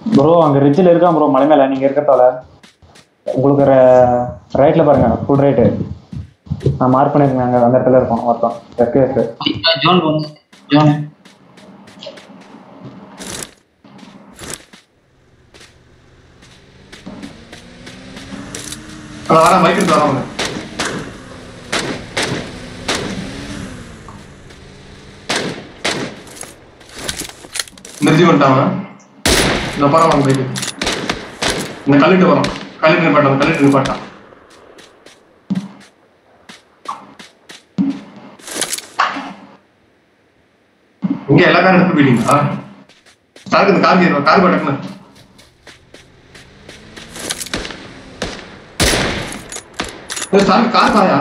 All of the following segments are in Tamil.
ப்ரோ அங்க ரிட்ஜில் இருக்கான் ப்ரோ மலை மேல நீங்க இருக்கிறதால உங்களுக்கு ரைட்ல பாருங்க ஃபுல் ரைட்டு நான் மார்க் பண்ணிருக்கேன் அங்க அந்த இடத்துல இருக்கோம் ஒருத்தன் எஸ்கேஎஸ் ஜோன் போங்க ஜோன் அதான் வரேன் பைக் எடுத்து வரேன் மிர்ஜி வந்துட்டாங்க இந்த படம் வாங்க பைக்கு இந்த கல்லிட்டு வரோம் கல்லிட்டு நிப்பாட்டான் கல்லிட்டு நிப்பாட்டான் இங்க எல்லா காரும் எடுத்து போயிட்டீங்களா சாருக்கு இந்த கார் கேட்கும் கார் பட்டக்குன்னு சாருக்கு கார் பாயா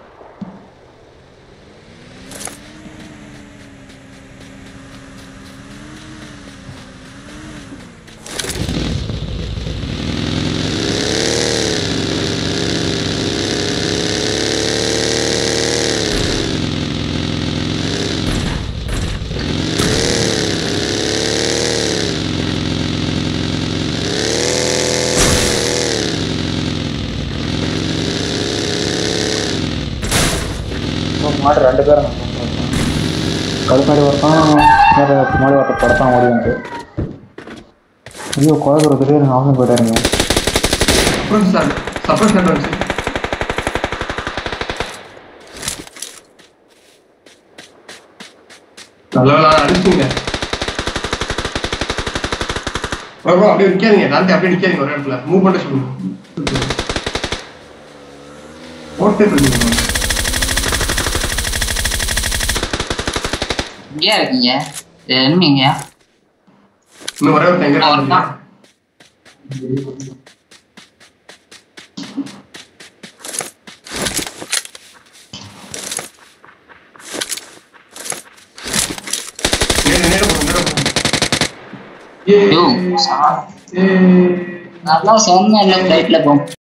மாடு ரெண்டு பேரும் கடுப்பாடி ஒருத்தான் வேற மாடி ஒருத்தர் படத்தான் ஓடி வந்து ஐயோ குழந்தை திடீர்னு அவனும் போயிட்டாருங்க அப்புறம் சார் சப்போஸ் சார் வந்துச்சு நல்ல வேலை அடிச்சுங்க bro, bro, அப்படியே நிக்காதீங்க தாண்டி அப்படியே நிக்காதீங்க ஒரு இடத்துல மூவ் பண்ணிட்டு சொல்லுங்க ஓட்டே இருக்கீங்க எங்கேயா இருக்கீங்க என்னங்க இன்னும் ஒரே ஒருத்தன் எங்க அவன் தான். நேரு நேரு போகும் நேரு போகும் யோ, ஏ நல்லா சொன்னேன் ஃபிளைட்ல போகும்